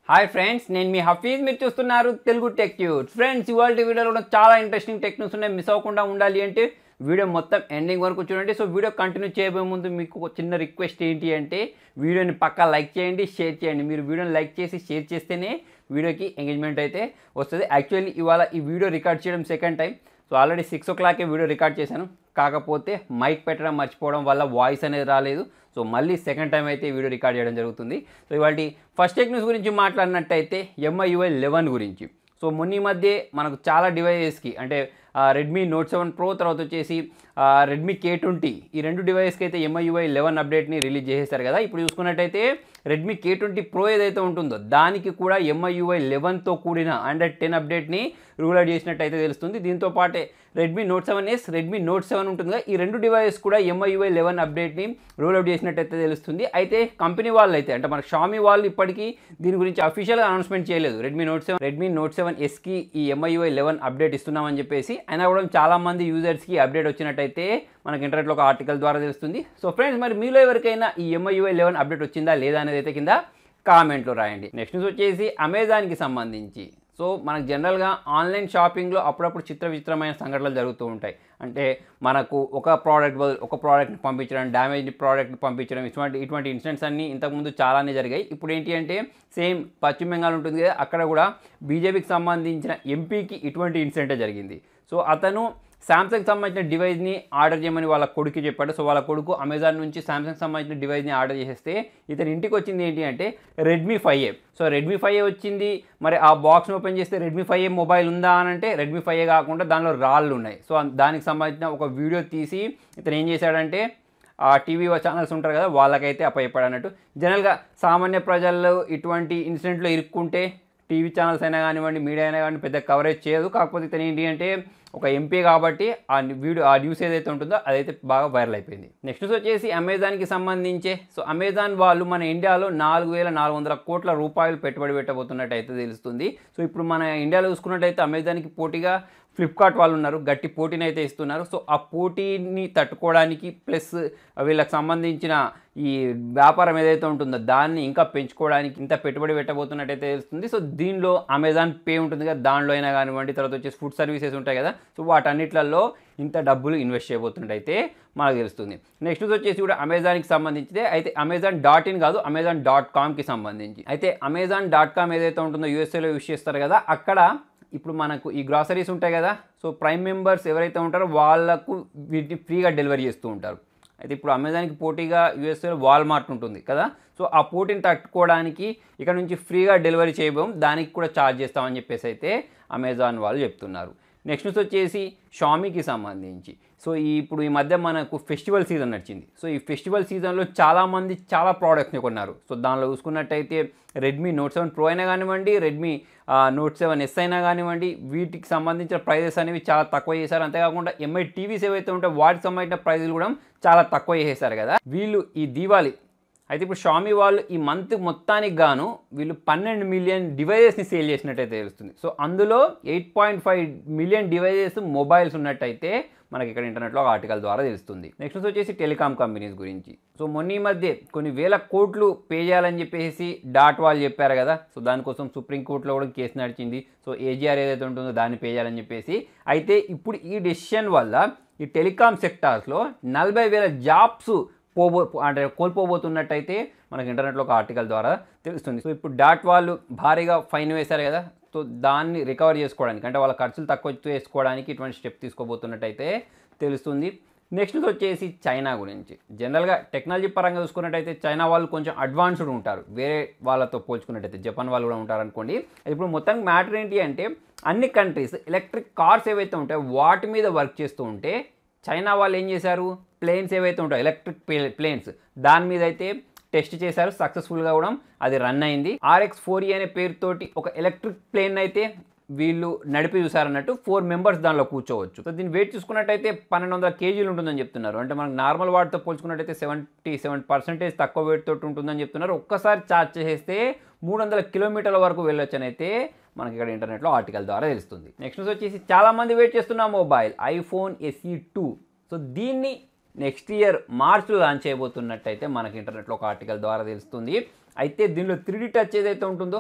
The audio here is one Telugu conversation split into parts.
హాయ్ ఫ్రెండ్స్ నేను మీ హఫీజ్ మీరు చూస్తున్నారు తెలుగు టెక్ ట్యూట్స్ ఫ్రెండ్స్ ఇవాళ వీడియోలో కూడా చాలా ఇంట్రెస్టింగ్ టెక్ న్యూస్ ఉన్నాయి మిస్ అవ్వకుండా ఉండాలి అంటే వీడియో మొత్తం ఎండింగ్ వరకు చూడండి సో వీడియో కంటిన్యూ చేయబోయే ముందు మీకు ఒక చిన్న రిక్వెస్ట్ ఏంటి అంటే వీడియోని పక్కా లైక్ చేయండి షేర్ చేయండి మీరు వీడియోని లైక్ చేసి షేర్ చేస్తేనే వీడియోకి ఎంగేజ్మెంట్ అయితే వస్తుంది యాక్చువల్లీ ఇవాళ ఈ వీడియో రికార్డ్ చేయడం second time so already six ఓ క్లాకే వీడియో రికార్డ్ చేశాను కాకపోతే మైక్ పెట్టడం మర్చిపోవడం వల్ల వాయిస్ అనేది రాలేదు సో మళ్ళీ సెకండ్ టైం అయితే ఈ వీడియో రికార్డ్ చేయడం జరుగుతుంది సో ఇవాళ ఫస్ట్ టెక్ న్యూస్ గురించి మాట్లాడినట్టయితే ఎంఐయుఐ లెవెన్ గురించి సో మొన్న ఈ మధ్య మనకు చాలా డివైజెస్కి అంటే రెడ్మీ నోట్ సెవెన్ ప్రో తర్వాత వచ్చేసి రెడ్మీ కే ట్వంటీ ఈ రెండు డివైస్కి అయితే ఎంఐయుఐ లెవెన్ అప్డేట్ని రిలీజ్ చేసేస్తారు కదా ఇప్పుడు చూసుకున్నట్టయితే రెడ్మీ కే ట్వంటీ ప్రో ఏదైతే ఉంటుందో దానికి కూడా ఎంఐయుఐ లెవెన్తో కూడిన ఆండ్రాయిడ్ టెన్ అప్డేట్ని రూల్ అవుట్ చేసినట్టయితే తెలుస్తుంది దీంతో పాటే Redmi Note seven S Redmi Note seven ఉంటుందిగా ఈ రెండు డివైస్ కూడా ఎంఐయుఐ లెవెన్ అప్డేట్ని రూల్ అవుట్ చేసినట్టయితే తెలుస్తుంది అయితే కంపెనీ వాళ్ళు అయితే అంటే మన షామీ వాళ్ళు ఇప్పటికీ దీని గురించి అఫీషియల్గా అనౌన్స్మెంట్ చేయలేదు Redmi Note seven Redmi Note seven ఎస్కి ఈ ఎంఐయుఐ లెవెన్ అప్డేట్ ఇస్తున్నామని చెప్పేసి అయినా కూడా చాలా మంది యూజర్స్కి అప్డేట్ వచ్చినట్టయితే మనకి ఇంటర్నెట్లో ఒక ఆర్టికల్ ద్వారా తెలుస్తుంది సో ఫ్రెండ్స్ మరి మీలో ఎవరికైనా ఈ ఎంఐయుఐ లెవెన్ అప్డేట్ వచ్చిందా లేదా అనేది అయితే కింద కామెంట్లో రాయండి నెక్స్ట్ న్యూస్ వచ్చేసి అమెజాన్కి సంబంధించి సో మనకు జనరల్గా ఆన్లైన్ షాపింగ్లో అప్పుడప్పుడు చిత్ర విచిత్రమైన సంఘటనలు జరుగుతూ ఉంటాయి అంటే మనకు ఒక ప్రోడక్ట్ బదులు ఒక ప్రోడక్ట్ని పంపించడం డ్యామేజ్ ప్రోడక్ట్ని పంపించడం ఇటువంటి ఇటువంటి ఇన్సిడెంట్స్ అన్నీ ఇంతకుముందు చాలానే జరిగాయి ఇప్పుడు ఏంటి అంటే సేమ్ పశ్చిమ బెంగాల్ ఉంటుంది కదా అక్కడ కూడా బీజేపీకి సంబంధించిన ఎంపీకి ఇటువంటి ఇన్సిడెంటే జరిగింది సో అతను శాంసంగ్ సంబంధించిన డివైస్ని ఆర్డర్ చేయమని వాళ్ళ కొడుకు చెప్పాడు సో వాళ్ళ కొడుకు అమెజాన్ నుంచి శాంసంగ్ సంబంధించిన డివైస్ని ఆర్డర్ చేసేస్తే ఇతని ఇంటికి వచ్చింది ఏంటి అంటే Redmi five A so Redmi five A వచ్చింది మరి ఆ బాక్స్ని ఓపెన్ చేస్తే రెడ్మీ ఫైవ్ ఏ మొబైల్ ఉందా అని అంటే రెడ్మీ ఫైవ్ ఏ కాకుండా దానిలో రాళ్ళు ఉన్నాయి సో దానికి సంబంధించిన ఒక వీడియో తీసి ఇతను ఏం చేశాడంటే ఆ టీవీ ఛానల్స్ ఉంటారు కదా వాళ్ళకైతే అప్పచెప్పాడు అన్నట్టు జనరల్గా సామాన్య ప్రజలు ఇటువంటి ఇన్సిడెంట్లో ఇరుక్కుంటే టీవీ ఛానల్స్ అయినా కానివ్వండి మీడియా అయినా కానీ పెద్ద కవరేజ్ చేయదు కాకపోతే ఇతను ఏంటి అంటే ఒక ఎంపీ కాబట్టి ఆ వీడియో ఆ న్యూస్ ఏదైతే ఉంటుందో అదైతే బాగా వైరల్ అయిపోయింది నెక్స్ట్ న్యూస్ వచ్చేసి అమెజాన్కి సంబంధించే సో అమెజాన్ వాళ్ళు మన ఇండియాలో నాలుగు వేల నాలుగు వందల కోట్ల రూపాయలు పెట్టుబడి పెట్టబోతున్నట్టు అయితే తెలుస్తుంది సో ఇప్పుడు మన ఇండియాలో చూసుకున్నట్టయితే అమెజాన్కి పోటీగా ఫ్లిప్కార్ట్ వాళ్ళు ఉన్నారు గట్టి పోటీని అయితే ఇస్తున్నారు సో ఆ పోటీని తట్టుకోవడానికి ప్లస్ వీళ్ళకి సంబంధించిన ఈ వ్యాపారం ఏదైతే ఉంటుందో దాన్ని ఇంకా పెంచుకోవడానికి ఇంత పెట్టుబడి పెట్టబోతున్నట్టయితే తెలుస్తుంది సో దీనిలో అమెజాన్ పే ఉంటుంది కదా దానిలో అయినా కానివ్వండి తర్వాత వచ్చేసి ఫుడ్ సర్వీసెస్ ఉంటాయి కదా సో వాటన్నిట్లలో ఇంత డబ్బులు ఇన్వెస్ట్ చేయబోతున్నట్టయితే మనకు తెలుస్తుంది నెక్స్ట్ వచ్చేసి కూడా అమెజాన్కి సంబంధించితే అయితే అమెజాన్ డాట్ ఇన్ కాదు అమెజాన్ డాట్ కామ్కి సంబంధించి అయితే అమెజాన్ డాట్ కామ్ ఏదైతే ఉంటుందో యూఎస్ఏలో యూస్ చేస్తారు కదా అక్కడ ఇప్పుడు మనకు ఈ గ్రాసరీస్ ఉంటాయి కదా సో ప్రైమ్ మెంబర్స్ ఎవరైతే ఉంటారో వాళ్ళకు వీటిని ఫ్రీగా డెలివరీ చేస్తూ ఉంటారు అయితే ఇప్పుడు అమెజాన్కి పోటీగా యూఎస్ఏలో వాల్మార్ట్ ఉంటుంది కదా సో ఆ పోటీని తట్టుకోవడానికి ఇక్కడ నుంచి ఫ్రీగా డెలివరీ చేయబోం దానికి కూడా ఛార్జ్ చేస్తామని చెప్పేసి అయితే అమెజాన్ వాళ్ళు చెప్తున్నారు నెక్స్ట్ న్యూస్ వచ్చేసి షామీకి సంబంధించి సో ఈ ఇప్పుడు ఈ మధ్య మనకు ఫెస్టివల్ సీజన్ నడిచింది సో ఈ ఫెస్టివల్ సీజన్లో చాలామంది చాలా ప్రోడక్ట్స్ని కొన్నారు సో దానిలో చూసుకున్నట్టయితే రెడ్మీ నోట్ సెవెన్ ప్రో అయినా కానివ్వండి రెడ్మీ నోట్ సెవెన్ ఎస్ అయినా కానివ్వండి వీటికి సంబంధించిన ప్రైజెస్ అనేవి చాలా తక్కువ చేశారు అంతేకాకుండా ఎంఐ టీవీస్ ఏవైతే ఉంటాయో వాటికి సంబంధించిన ప్రైజులు కూడా చాలా తక్కువ చేసేసారు కదా వీళ్ళు ఈ దీవాలి అయితే ఇప్పుడు షామీ వాళ్ళు ఈ మంత్ మొత్తానికి గాను వీళ్ళు పన్నెండు మిలియన్ డివైజెస్ని సేల్ చేసినట్టయితే తెలుస్తుంది సో అందులో eight point five million devices mobiles ఉన్నట్టయితే మనకి ఇక్కడ ఇంటర్నెట్లో ఒక ఆర్టికల్ ద్వారా తెలుస్తుంది నెక్స్ట్ వచ్చేసి టెలికాం కంపెనీస్ గురించి సో మొన్న ఈ మధ్య కొన్ని వేల కోట్లు పే చేయాలని చెప్పేసి డాట్ వాళ్ళు చెప్పారు కదా సో దానికోసం సుప్రీంకోర్టులో కూడా కేసు నడిచింది సో ఏజీఆర్ ఏదైతే ఉంటుందో దాన్ని పే చేయాలని చెప్పేసి అయితే ఇప్పుడు ఈ డెసిషన్ వల్ల ఈ టెలికాం సెక్టార్స్లో నలభై వేల జాబ్స్ పోబో అంటే కోల్పోబోతున్నట్టయితే మనకి ఇంటర్నెట్లో ఒక ఆర్టికల్ ద్వారా తెలుస్తుంది సో ఇప్పుడు డాట్ వాళ్ళు భారీగా ఫైన్ వేశారు కదా సో దాన్ని రికవర్ చేసుకోవడానికి అంటే వాళ్ళ ఖర్చులు తక్కువ చేసుకోవడానికి ఇటువంటి స్టెప్ తీసుకోబోతున్నట్టయితే తెలుస్తుంది నెక్స్ట్ వచ్చేసి చైనా గురించి జనరల్గా టెక్నాలజీ పరంగా చూసుకున్నట్టయితే చైనా వాళ్ళు కొంచెం అడ్వాన్స్డ్ ఉంటారు వేరే వాళ్ళతో పోల్చుకున్నట్టయితే జపాన్ వాళ్ళు కూడా ఉంటారు అనుకోండి ఇప్పుడు మొత్తం మ్యాటర్ ఏంటి అంటే అన్ని కంట్రీస్ ఎలక్ట్రిక్ కార్స్ ఏవైతే ఉంటాయో వాటి మీద వర్క్ చేస్తూ ఉంటే చైనా వాళ్ళు ఏం చేశారు ప్లేన్స్ ఏవైతే ఉంటాయో ఎలక్ట్రిక్ ప్లేన్స్ దాని మీద అయితే టెస్ట్ చేశారు సక్సెస్ఫుల్గా కూడా అది రన్ అయింది ఆర్ఎక్స్ ఫోర్ ఈ అనే పేరుతోటి ఒక ఎలక్ట్రిక్ ప్లేన్ అయితే వీళ్ళు నడిపి చూసారన్నట్టు ఫోర్ మెంబర్స్ దానిలో కూర్చోవచ్చు సో దీని వెయిట్ చూసుకున్నట్టయితే పన్నెండు వందల కేజీలు ఉంటుందని చెప్తున్నారు అంటే మనకు నార్మల్ వాటితో పోల్చుకున్నట్టయితే సెవెంటీ సెవెన్ పర్సెంటేజ్ తక్కువ వెయిట్ తోటి ఉంటుందని చెప్తున్నారు ఒక్కసారి ఛార్జ్ చేసేస్తే మూడు వందల కిలోమీటర్ల వరకు వెళ్ళొచ్చు అని అయితే మనకి ఇక్కడ ఇంటర్నెట్లో ఆర్టికల్ ద్వారా తెలుస్తుంది నెక్స్ట్ వచ్చేసి చాలామంది వెయిట్ చేస్తున్న mobile iPhone SE two so దీన్ని నెక్స్ట్ ఇయర్ మార్చ్లో లాంచ్ చేయబోతున్నట్టయితే మనకి ఇంటర్నెట్లో ఒక ఆర్టికల్ ద్వారా తెలుస్తుంది అయితే దీనిలో త్రీ టచ్ ఏదైతే ఉంటుందో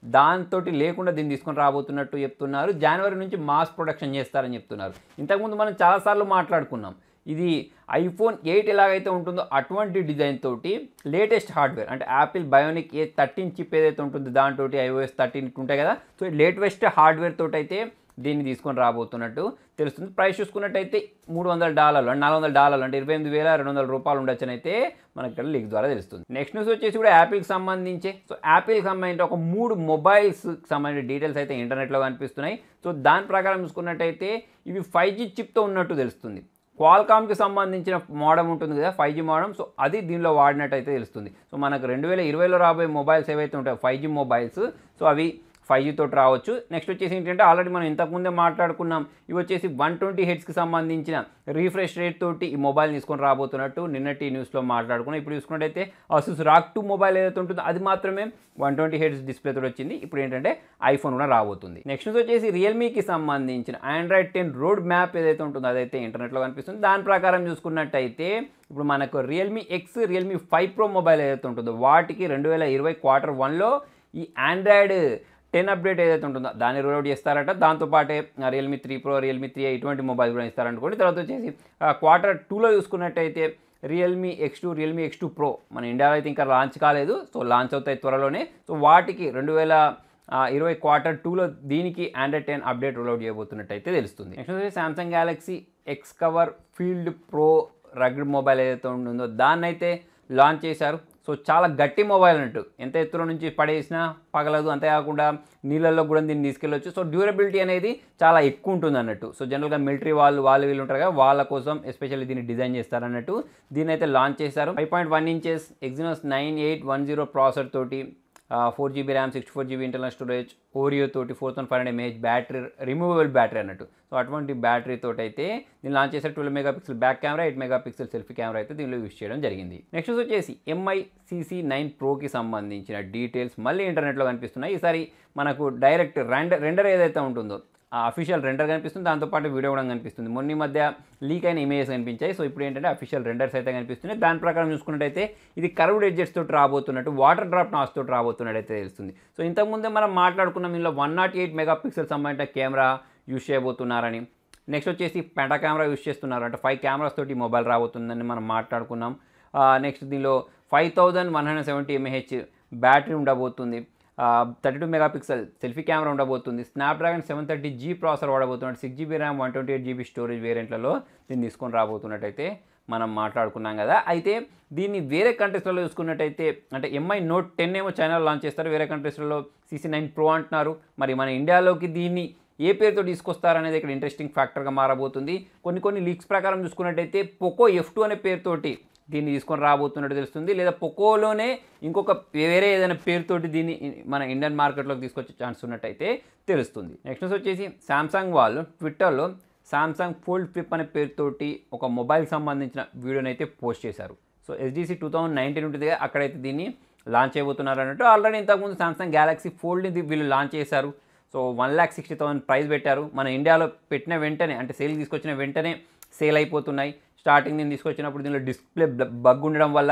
దాంతో లేకుండా దీన్ని తీసుకొని రాబోతున్నట్టు చెప్తున్నారు జనవరి నుంచి మాస్ ప్రొడక్షన్ చేస్తారని చెప్తున్నారు ఇంతకుముందు మనం చాలాసార్లు మాట్లాడుకున్నాం ఇది ఐఫోన్ ఎయిట్ ఎలాగైతే ఉంటుందో అటువంటి డిజైన్ తోటి లేటెస్ట్ హార్డ్వేర్ అంటే Apple Bionic A thirteen chip ఏదైతే ఉంటుందో దాంతో ఐఓఎస్ థర్టీన్ ఉంటాయి కదా సో లేటెస్ట్ హార్డ్వేర్ తోటి అయితే దీన్ని తీసుకొని రాబోతున్నట్టు తెలుస్తుంది ప్రైస్ చూసుకున్నట్టయితే మూడు వందల డాలర్లు అంటే నాలుగు వందల డాలర్లు అంటే ఇరవై ఎనిమిది వేల రెండు వందల రూపాయలు ఉండొచ్చని అయితే మనకి ఇక్కడ లీక్ ద్వారా తెలుస్తుంది నెక్స్ట్ న్యూస్ వచ్చేసి కూడా యాపిల్కి సంబంధించి సో యాపిల్కి సంబంధించి ఒక మూడు మొబైల్స్కి సంబంధించిన డీటెయిల్స్ అయితే ఇంటర్నెట్లో కనిపిస్తున్నాయి సో దాని ప్రకారం చూసుకున్నట్టయితే ఇవి ఫైవ్ జీ చిప్తో ఉన్నట్టు తెలుస్తుంది క్వాల్కామ్కి సంబంధించిన మోడమ్ ఉంటుంది కదా ఫైవ్ జీ మోడమ్ సో అది దీనిలో వాడినట్టయితే తెలుస్తుంది సో మనకు రెండు వేల ఇరవైలో రాబోయే మొబైల్స్ ఏవైతే ఉంటాయో ఫైవ్ జీ మొబైల్స్ సో అవి ఫైవ్ జీ తోటి రావచ్చు నెక్స్ట్ వచ్చేసి ఏంటంటే ఆల్రెడీ మనం ఇంతకుముందే మాట్లాడుకున్నాం ఇవి వచ్చేసి వన్ ట్వంటీ హెడ్స్కి సంబంధించిన రీఫ్రెష్ రేట్ తోటి ఈ మొబైల్ తీసుకొని రాబోతున్నట్టు నిన్నటి న్యూస్లో మాట్లాడుకున్నాం ఇప్పుడు చూసుకున్నట్టయితే అసూస్ రాక్ టూ మొబైల్ ఏదైతే ఉంటుందో అది మాత్రమే వన్ ట్వంటీ హెడ్స్ డిస్ప్లే తోటి వచ్చింది ఇప్పుడు ఏంటంటే ఐఫోన్ కూడా రాబోతుంది నెక్స్ట్ వచ్చేసి రియల్మీకి సంబంధించిన ఆండ్రాయిడ్ టెన్ రోడ్ మ్యాప్ ఏదైతే ఉంటుందో అదైతే ఇంటర్నెట్లో కనిపిస్తుంది దాని ప్రకారం చూసుకున్నట్టయితే ఇప్పుడు మనకు Realme X Realme five pro mobile ఏదైతే ఉంటుందో వాటికి రెండు వేల ఇరవై క్వార్టర్ వన్లో ఈ ఆండ్రాయిడ్ టెన్ అప్డేట్ ఏదైతే ఉంటుందో దాన్ని రోల్ చేస్తారట దాంతోపాటే Realme three pro Realme three ఇటువంటి మొబైల్ కూడా ఇస్తారనుకోండి తర్వాత వచ్చేసి క్వార్టర్ టూలో చూసుకున్నట్టయితే Realme X two Realme X two pro మన ఇండియాలో అయితే ఇంకా లాంచ్ కాలేదు సో లాంచ్ అవుతాయి త్వరలోనే సో వాటికి రెండు వేల ఇరవై క్వార్టర్ టూలో దీనికి ఆండ్రాయిడ్ టెన్ అప్డేట్ రోల్అవుట్ చేయబోతున్నట్టయితే తెలుస్తుంది నెక్స్ట్ వచ్చేసి Samsung Galaxy X cover field pro rugged mobile ఏదైతే ఉంటుందో దాన్ని అయితే లాంచ్ చేశారు సో చాలా గట్టి మొబైల్ అన్నట్టు ఎంత ఎత్తులో నుంచి పడేసినా పగలదు అంతేకాకుండా నీళ్ళల్లో కూడా దీన్ని తీసుకెళ్ళొచ్చు సో డ్యూరబిలిటీ అనేది చాలా ఎక్కువ ఉంటుంది అన్నట్టు సో జనరల్గా మిలిటరీ వాళ్ళు వాళ్ళు వీళ్ళు ఉంటారు కదా వాళ్ళ కోసం ఎస్పెషల్లీ దీన్ని డిజైన్ చేస్తారు అన్నట్టు దీన్ని అయితే లాంచ్ చేశారు five point one inches Exynos nine eight one zero processor తోటి four GB RAM sixty four GB internal storage Oreo తోటి four thousand five hundred mAh battery removable battery అన్నట్టు సో అటువంటి బ్యాటరీ తోటి అయితే దీన్ని లాంచ్ చేసే twelve mega pixel back camera eight mega pixel selfie camera అయితే దీనిలో యూస్ చేయడం జరిగింది నెక్స్ట్ వచ్చేసి ఎంఐ సిసి నైన్ ప్రోకి సంబంధించిన డీటెయిల్స్ మళ్ళీ ఇంటర్నెట్లో కనిపిస్తున్నాయి ఈసారి మనకు డైరెక్ట్ రెండర్ రెండర్ ఏదైతే ఉంటుందో ఆ అఫీషియల్ రెండర్ కనిపిస్తుంది దాంతోపాటు వీడియో కూడా కనిపిస్తుంది మొన్న ఈ మధ్య లీక్ అయిన ఇమేజెస్ కనిపించాయి సో ఇప్పుడు ఏంటంటే అఫీషియల్ రెండర్స్ అయితే కనిపిస్తున్నాయి దాని ప్రకారం చూసుకున్నట్టయితే ఇది కర్వ్డ్ ఎడ్జెస్ తోటి రాబోతున్నట్టు వాటర్ డ్రాప్ నాస్ తోటి రాబోతున్నట్టు అయితే తెలుస్తుంది సో ఇంతకుముందే మనం మాట్లాడుకున్నాం ఇందులో one not eight mega pixel సంబంధించిన కెమెరా యూస్ చేయబోతున్నారని నెక్స్ట్ వచ్చేసి పెంటా కెమెరా యూస్ చేస్తున్నారు అంటే ఫైవ్ కెమెరాస్ తోటి మొబైల్ రాబోతుందని మనం మాట్లాడుకున్నాం నెక్స్ట్ దీనిలో five thousand one hundred seventy mAh battery ఉండబోతుంది thirty two mega pixel selfie camera ఉండబోతుంది Snapdragon seven thirty G processor వాడబోతున్నాడు six GB RAM one twenty eight GB storage వేరియంట్లలో దీన్ని తీసుకొని రాబోతున్నట్టయితే మనం మాట్లాడుకున్నాం కదా అయితే దీన్ని వేరే కంట్రీస్లలో చూసుకున్నట్టయితే అంటే ఎంఐ నోట్ టెన్ ఏమో చైనాలో లాంచ్ చేస్తారు వేరే కంట్రీస్లలో సీసీ నైన్ ప్రో అంటున్నారు మరి మన ఇండియాలోకి దీన్ని ఏ పేరుతో తీసుకొస్తారనేది ఇక్కడ ఇంట్రెస్టింగ్ ఫ్యాక్టర్గా మారబోతుంది కొన్ని కొన్ని లీక్స్ ప్రకారం చూసుకున్నట్టయితే పొకో ఎఫ్ టూ అనే పేరుతోటి దీన్ని తీసుకొని రాబోతున్నట్టు తెలుస్తుంది లేదా పొకోలోనే ఇంకొక వేరే ఏదైనా పేరుతోటి దీన్ని మన ఇండియన్ మార్కెట్లోకి తీసుకొచ్చే ఛాన్స్ ఉన్నట్టయితే తెలుస్తుంది నెక్స్ట్ వచ్చేసి శాంసంగ్ వాళ్ళు ట్విట్టర్లో శాంసంగ్ ఫోల్డ్ ఫ్లిప్ అనే పేరుతోటి ఒక మొబైల్ సంబంధించిన వీడియోని అయితే పోస్ట్ చేశారు so SDC two thousand nineteen ఉంటుంది కదా అక్కడైతే దీన్ని లాంచ్ చేయబోతున్నారు అన్నట్టు ఆల్రెడీ ఇంతకుముందు శాంసంగ్ గ్యాలక్సీ ఫోల్డ్ని వీళ్ళు లాంచ్ చేశారు so one lakh sixty thousand price పెట్టారు మన ఇండియాలో పెట్టిన వెంటనే అంటే సేల్ తీసుకొచ్చిన వెంటనే సేల్ అయిపోతున్నాయి స్టార్టింగ్ నేను తీసుకొచ్చినప్పుడు దీనిలో డిస్ప్లే బగ్ ఉండడం వల్ల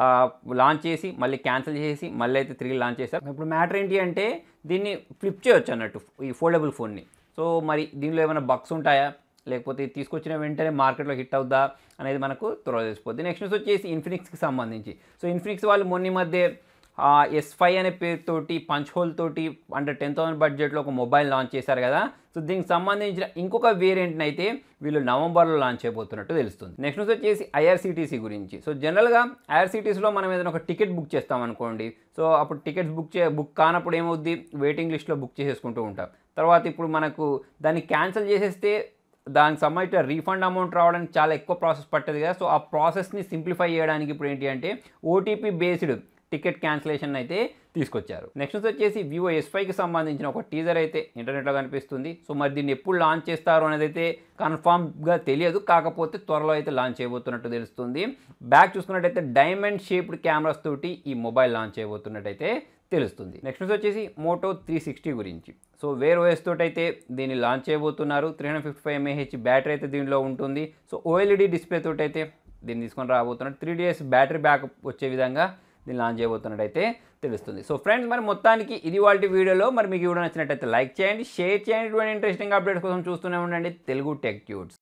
లాంచ్ చేసి మళ్ళీ క్యాన్సిల్ చేసి మళ్ళీ అయితే తిరిగి లాంచ్ చేశారు ఇప్పుడు మ్యాటర్ ఏంటి అంటే దీన్ని ఫ్లిప్ చేయొచ్చు అన్నట్టు ఈ ఫోల్డబుల్ ఫోన్ని సో మరి దీనిలో ఏమైనా బగ్స్ ఉంటాయా లేకపోతే తీసుకొచ్చిన వెంటనే మార్కెట్లో హిట్ అవుద్దా అనేది మనకు త్వరగా తెలిసిపోద్ది నెక్స్ట్ న్యూస్ వచ్చేసి ఇన్ఫినిక్స్కి సంబంధించి సో ఇన్ఫినిక్స్ వాళ్ళు మొన్న మధ్య ఎస్ ఫైవ్ అనే పేరుతోటి పంచ్ హోల్ తోటి అంటే టెన్ థౌసండ్ బడ్జెట్లో ఒక మొబైల్ లాంచ్ చేశారు కదా సో దీనికి సంబంధించిన ఇంకొక వేరియంట్ని అయితే వీళ్ళు నవంబర్లో లాంచ్ చేయబోతున్నట్టు తెలుస్తుంది నెక్స్ట్ న్యూస్ వచ్చేసి ఐఆర్సీటీసీ గురించి సో జనరల్గా ఐఆర్సీటీసీలో మనం ఏదైనా ఒక టికెట్ బుక్ చేస్తాం అనుకోండి సో అప్పుడు టికెట్స్ బుక్ చే బుక్ కానప్పుడు ఏమవుద్ది వెయిటింగ్ లిస్ట్లో బుక్ చేసేసుకుంటూ ఉంటాం తర్వాత ఇప్పుడు మనకు దాన్ని క్యాన్సిల్ చేసేస్తే దానికి సంబంధించిన రీఫండ్ అమౌంట్ రావడానికి చాలా ఎక్కువ ప్రాసెస్ పట్టదు కదా సో ఆ ప్రాసెస్ని సింప్లిఫై చేయడానికి ఇప్పుడు ఏంటి అంటే ఓటీపీ బేస్డ్ టికెట్ క్యాన్సిలేషన్ అయితే తీసుకొచ్చారు నెక్స్ట్ వచ్చేసి వివో ఎస్ ఫైవ్కి సంబంధించిన ఒక టీజర్ అయితే ఇంటర్నెట్లో కనిపిస్తుంది సో మరి దీన్ని ఎప్పుడు లాంచ్ చేస్తారు అనేది అయితే కన్ఫామ్గా తెలియదు కాకపోతే త్వరలో అయితే లాంచ్ చేయబోతున్నట్టు తెలుస్తుంది బ్యాక్ చూసుకున్నట్టయితే డైమండ్ షేప్డ్ కెమెరాస్ తోటి ఈ మొబైల్ లాంచ్ చేయబోతున్నట్టయితే తెలుస్తుంది నెక్స్ట్ వచ్చేసి మోటో త్రీ సిక్స్టీ గురించి సో వేర్ ఓఎస్ తోటి అయితే దీన్ని లాంచ్ చేయబోతున్నారు three hundred fifty five mAh battery అయితే దీనిలో ఉంటుంది సో ఓఎల్ఈడి డిస్ప్లే తోటి అయితే దీన్ని తీసుకొని రాబోతున్నారు త్రీ డేస్ బ్యాటరీ బ్యాకప్ వచ్చే విధంగా దీన్ని లాంచ్ చేయబోతున్నట్టయితే తెలుస్తుంది సో ఫ్రెండ్స్ మరి మొత్తానికి ఇది వాళ్ళ వీడియోలో మరి మీకు వీడియో నచ్చినట్టయితే లైక్ చేయండి షేర్ చేయండి ఇటువంటి ఇంట్రెస్టింగ్ అప్డేట్స్ కోసం చూస్తూనే ఉండండి తెలుగు టెక్ ట్యూట్స్